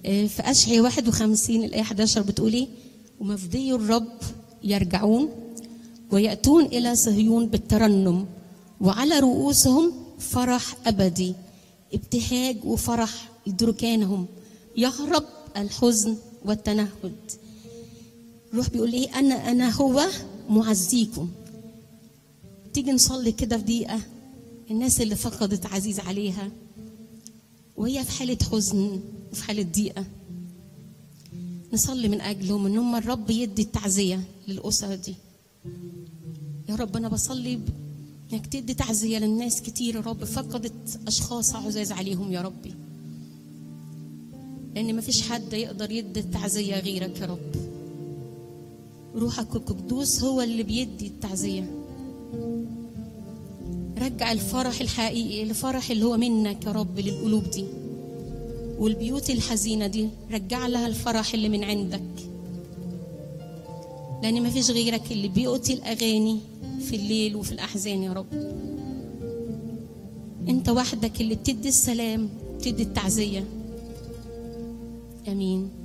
آه، في أشعية 51 الآية 11 بتقول إيه؟ ومفدي الرب يرجعون ويأتون إلى صهيون بالترنم وعلى رؤوسهم فرح أبدي ابتهاج وفرح يدركانهم يهرب الحزن والتنهد روح بيقول ايه انا انا هو معزيكم تيجي نصلي كده في دقيقه الناس اللي فقدت عزيز عليها وهي في حاله حزن وفي حاله ضيقه نصلي من اجلهم ان هم الرب يدي التعزيه للاسر دي يا رب انا بصلي ب- انك تدي تعزيه للناس كتير يا رب فقدت اشخاص عزاز عليهم يا ربي لان مفيش حد يقدر يدي التعزيه غيرك يا رب روحك القدوس هو اللي بيدي التعزيه رجع الفرح الحقيقي الفرح اللي هو منك يا رب للقلوب دي والبيوت الحزينه دي رجع لها الفرح اللي من عندك لان مفيش غيرك اللي بيؤتي الاغاني في الليل وفي الاحزان يا رب انت وحدك اللي بتدي السلام بتدي التعزيه امين